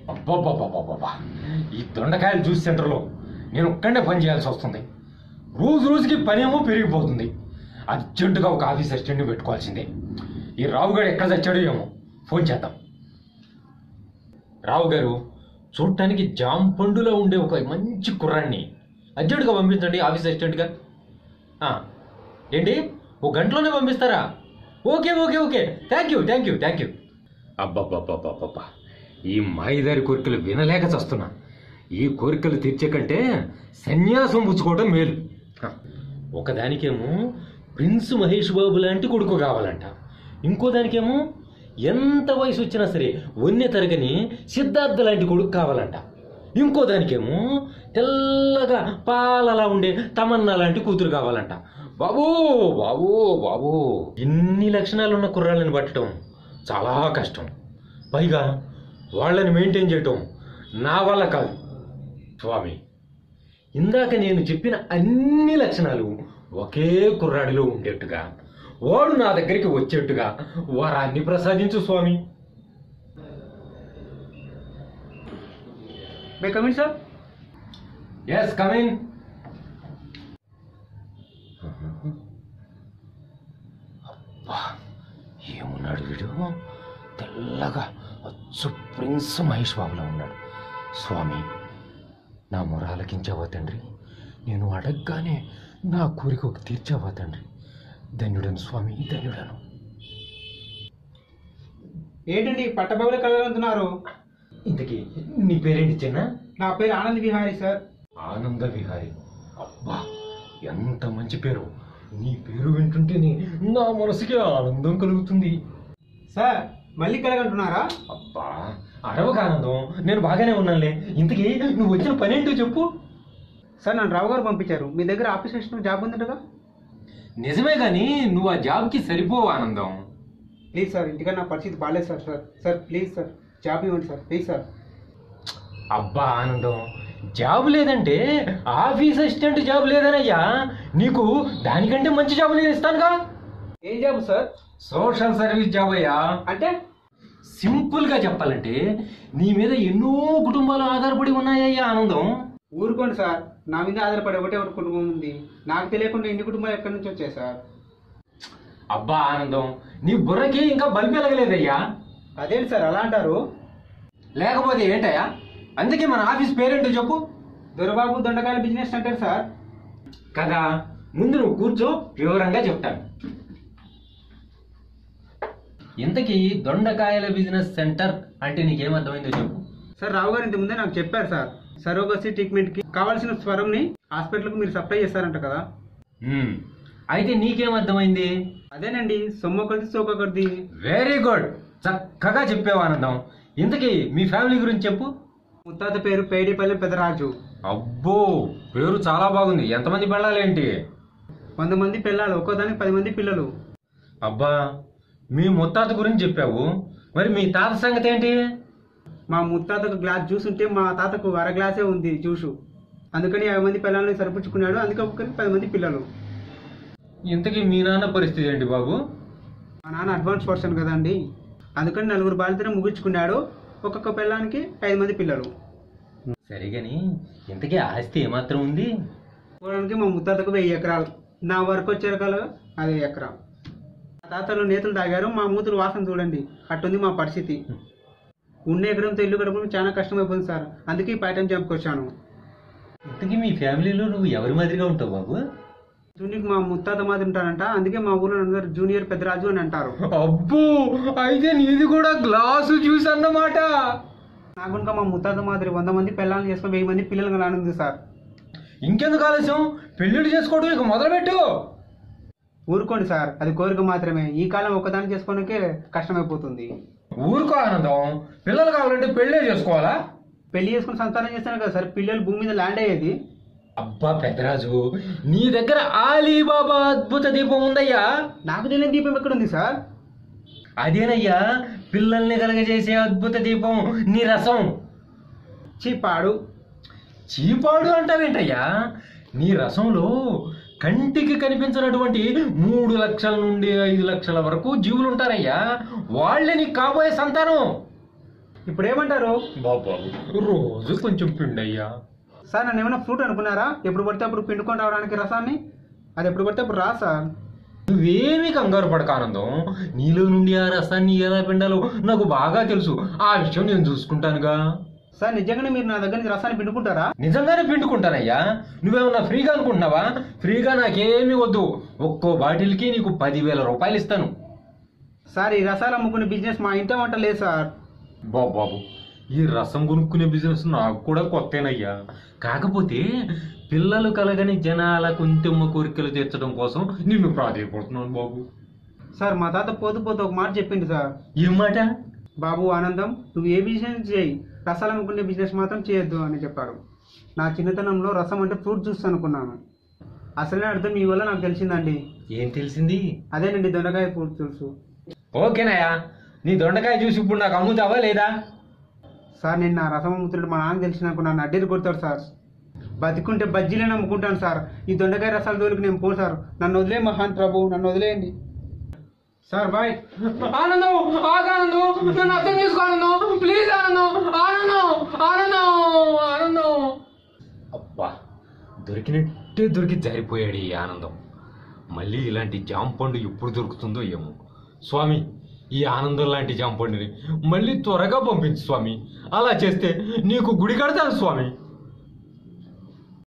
అబ్బబ్బబ్బబ్బబ్బా ఈ దొండకాయల జ్యూస్ సెంటర్లో నేను ఒక్కడే పని చేయాల్సి వస్తుంది రోజు రోజుకి పని ఏమో పెరిగిపోతుంది అర్జెంటుగా ఒక ఆఫీస్ అసిస్టెంట్ని పెట్టుకోవాల్సిందే ఈ రావుగాడు ఎక్కడ చచ్చాడో ఏమో ఫోన్ చేద్దాం రావు గారు చూడటానికి జామ్ పండులో ఉండే ఒక మంచి కుర్రాన్ని అర్జెంటుగా పంపించండి ఆఫీస్ అసిస్టెంట్గా ఆ, ఏంటి ఓ గంటలోనే పంపిస్తారా okay okay okay thank you thank you thank you అబ్బబ్బబ్బబ్బబ్బా ఈ మాయదారి కోరికలు వినలేక చస్తున్నా ఈ కోరికలు తీర్చే కంటే సన్యాసం పుచ్చుకోవడం మేలు హ, ఒకదానికేమో ప్రిన్స్ మహేష్ బాబు లాంటి కొడుకు కావాలంట ఇంకో దానికేమో ఎంత వయసు వచ్చినా సరే వన్య తరగని సిద్ధార్థ లాంటి కొడుకు కావాలంట ఇంకో దానికేమో తెల్లగా పాలలా ఉండే తమన్నా లాంటి కూతురు కావాలంట బాబూ బాబూ బాబూ ఇన్ని లక్షణాలు ఉన్న కుర్రాళ్ళని పట్టడం చాలా కష్టం పైగా వాళ్ళని మెయింటైన్ చేయటం నా వల్ల కాదు స్వామి ఇందాక నేను చెప్పిన అన్ని లక్షణాలు ఒకే కుర్రాడిలో ఉండేట్టుగా వాడు నా దగ్గరికి వచ్చేట్టుగా వరాన్ని ప్రసాదించు స్వామి may come in sir yes coming అబ్బా ఏమున్నాడు వీడు తెల్లగా అచ్చు ప్రిన్స్ మహేష్ బాబులో ఉన్నాడు స్వామి నా మొర ఆలకించావా తండ్రి నేను అడగగానే నా కోరిక ఒక తీర్చావా తండ్రి ధన్యుడను స్వామి ధన్యుడను ఏంటండి పట్టబగల కలగలుగుతున్నారు ఇంతకీ నీ పేరేంటి చిన్న నా పేరు ఆనంద్ విహారీ సార్ ఆనంద విహారి అబ్బా ఎంత మంచి పేరు నీ పేరు వింటుంటేనే నా మనసుకి ఆనందం కలుగుతుంది సార్ మళ్ళీ కలగంటున్నారా అబ్బా అరవక ఆనందం నేను బాగానే ఉన్నానులే ఇంతకీ నువ్వు వచ్చిన పని ఏంటో చెప్పు సార్ నన్ను రావు గారు పంపించారు మీ దగ్గర ఆఫీస్ అసిస్టెంట్ జాబ్ ఉందంటగా నిజమే కానీ నువ్వు ఆ జాబ్కి సరిపోవు ఆనందం ప్లీజ్ సార్ ఇంటికన్నా నా పరిస్థితి బాగాలేదు sir sir sir please sir job ఇవ్వండి సార్ ప్లీజ్ సార్ అబ్బా ఆనందం జాబ్ లేదంటే ఆఫీస్ అసిస్టెంట్ జాబ్ లేదనయ్యా నీకు దానికంటే మంచి జాబ్ నేను ఇస్తానుగా ఏం job sir social service job అయ్యా అంటే సింపుల్ గా చెప్పాలంటే నీ మీద ఎన్నో కుటుంబాలు ఆధారపడి ఉన్నాయ్యా ఆనందం ఊరుకోండి సార్ నా మీద ఆధారపడి ఒకటే ఒకటి కుటుంబం ఉంది నాకు తెలియకుండా ఎన్ని కుటుంబాలు ఎక్కడి నుంచి వచ్చాయి సార్ అబ్బా ఆనందం నీ బుర్రకి ఇంకా బల్బు వెలగలేదయ్యా అదేంటి సార్ అలా అంటారు లేకపోతే ఏంటయ్యా అందుకే మన ఆఫీస్ పేరేంటో చెప్పు దొరబాబు దొండకాయల బిజినెస్ అంటారు సార్ కదా ముందు నువ్వు కూర్చో వివరంగా చెప్తాను ఇంతకీ దొండకాయల బిజినెస్ సెంటర్ అంటే నీకేమర్థమైందో చెప్పు సార్ రావు గారు ఇంత ముందే నాకు చెప్పారు సార్ సరోగసి ట్రీట్మెంట్ కి కావాల్సిన స్వరంని హాస్పిటల్కి మీరు సప్లై చేస్తారంట కదా హ్మ్. అయితే నీకేమర్థమైంది అదేనండి సొమ్ము కొద్ది సోక కొద్ది వెరీ గుడ్ చక్కగా చెప్పావు ఆనందం ఇంతకీ మీ ఫ్యామిలీ గురించి చెప్పు ముత్తాత పేరు పేడిపల్లి పెదరాజు అబ్బో పేరు చాలా బాగుంది ఎంతమంది పెళ్ళాలేంటి వంద మంది పిల్లలు ఒక్కోదానికి పది మంది పిల్లలు అబ్బా మీ ముత్తాత గురించి చెప్పావు మరి మీ తాత సంగతి ఏంటి మా ముత్తాతకు గ్లాస్ జ్యూస్ ఉంటే మా తాతకు అర గ్లాసే ఉంది జ్యూసు అందుకని యాభై మంది పిల్లల్ని సరిపుచ్చుకున్నాడు అందుకే ఒక్కొక్కరికి పది మంది పిల్లలు ఇంతకీ మీ నాన్న పరిస్థితి ఏంటి బాబు మా నాన్న అడ్వాన్స్ పర్సన్ కదండి అందుకని నలుగురు బాలితను ముగించుకున్నాడు ఒక్కొక్క పిల్లానికి ఐదు మంది పిల్లలు సరే గాని ఇంతకీ ఆస్తి ఏమాత్రం ఉంది పోవడానికి మా ముత్తాతకు వెయ్యి ఎకరాలు నా వరకు వచ్చే రకాలు అదే ఎకరా మా తాతలు నేతలు తాగారు మా మూతులు వాసన చూడండి అట్టుంది మా పరిస్థితి ఉన్న ఎకరంతో ఇల్లు గడపడం చాలా కష్టమైపోయింది సార్ అందుకే ఈ పాఠం చెప్పుకొచ్చాను ఇంతకీ మీ ఫ్యామిలీలో నువ్వు ఎవరి మాదిరిగా ఉంటావు బాబు జూనికి మా ముత్తాత మాది ఉంటారంట అందుకే మా ఊళ్ళో అందరూ జూనియర్ పెద్దరాజు అని అంటారు అబ్బో అయితే నీది కూడా గ్లాసు జ్యూస్ అన్నమాట నాకు ఇంకా మా ముత్తాత మాదిరి వంద మంది పిల్లల్ని చేసుకుని వెయ్యి మంది పిల్లలు కలానుంది సార్ ఇంకెందుకు ఆలస్యం పెళ్ళిళ్ళు చేసుకోవడం ఇక మొదలుపెట్టు ఊరుకోండి సార్ అది కోరిక మాత్రమే ఈ కాలం ఒకదాన్ని చేసుకోవడానికే కష్టమైపోతుంది ఊరుకో ఆనందం పిల్లలు కావాలంటే పెళ్ళే చేసుకోవాలా పెళ్లి చేసుకుని సంతానం చేస్తాను కదా సార్ పిల్లలు భూమి మీద ల్యాండ్ అయ్యేది అబ్బా పెద్దరాజు నీ దగ్గర ఆలీబాబా అద్భుత దీపం ఉందయ్యా నాకు తెలియని దీపం ఎక్కడ ఉంది సార్ అదేనయ్యా పిల్లల్ని కలగజేసే అద్భుత దీపం నీ రసం చీపాడు చీపాడు అంటావేంటయ్యా నీ రసంలో కంటికి కనిపించినటువంటి మూడు లక్షల నుండి ఐదు లక్షల వరకు జీవులు ఉంటారయ్యా వాళ్ళే నీకు కాబోయే సంతానం ఇప్పుడు ఏమంటారు బాబు రోజు కొంచెం పిండయ్యా సార్ నన్ను ఏమైనా ఫ్రూట్ అనుకున్నారా ఎప్పుడు పడితే అప్పుడు పిండుకొని రావడానికి రసాన్ని అది ఎప్పుడు పడితే అప్పుడు రా సార్ నువ్వేమీ కంగారు పడక ఆనందం నీలో నుండి ఆ రసాన్ని ఎలా పిండాలో నాకు బాగా తెలుసు ఆ విషయం నేను చూసుకుంటానుగా సార్ నిజంగానే మీరు నా దగ్గర నుంచి రసాన్ని పిండుకుంటారా నిజంగానే పిండుకుంటానయ్యా నువ్వేమన్నా ఫ్రీగా అనుకుంటున్నావా ఫ్రీగా నాకేమీ వద్దు ఒక్కో బాటిల్కి నీకు పదివేల రూపాయలు ఇస్తాను సార్ ఈ రసాలు అమ్ముకునే బిజినెస్ మా ఇంట వంట లేదు సార్ బాబు బాబు ఈ రసం కొనుక్కునే బిజినెస్ నాకు కూడా కొత్తేనయ్యా కాకపోతే పిల్లలు కలగని జనాల కొంచెమ్మ కోరికలు తీర్చడం కోసం నిన్ను ప్రాధాయపడుతున్నాను బాబు సార్ మా తాత పోతూ పోతూ ఒక మాట చెప్పింది సార్ ఏం మాట బాబు ఆనందం నువ్వు ఏ బిజినెస్ చేయి రసాలు అమ్ముకునే బిజినెస్ మాత్రం చేయొద్దు అని చెప్పారు నా చిన్నతనంలో రసం అంటే ఫ్రూట్ జ్యూస్ అనుకున్నాను అసలే అర్థం మీ వల్ల నాకు తెలిసిందండి ఏం తెలిసింది అదేనండి దొండకాయ ఫ్రూట్ జ్యూస్ ఓకేనయ్యా నీ దొండకాయ చూసి ఇప్పుడు నాకు అమ్ముతావా లేదా సార్ నేను నా రసం అమ్ముతున్నాడు మా నాన్న తెలిసినాకు నన్ను అడ్డీలు కొడతాడు సార్ బతికుంటే బజ్జీలే నమ్ముకుంటాను సార్ ఈ దొండకాయ రసాల జోలికి నేను పోను సార్ నన్ను వదిలే మహాన్ ప్రభు నన్ను వదిలేయండి సార్ బాయ్ ఆనందం ఆనందం నన్ను అర్థం చేసుకో ఆనందం ప్లీజ్ ఆనందం ఆనందం ఆనందం ఆనందం అబ్బా దొరికినట్టే దొరికి జారిపోయాడు ఈ ఆనందం మళ్ళీ ఇలాంటి జాంపండు ఎప్పుడు దొరుకుతుందో ఏమో స్వామి ఈ ఆనందం లాంటి జాంపండుని మళ్ళీ త్వరగా పంపించు స్వామి అలా చేస్తే నీకు గుడి కడతాను స్వామి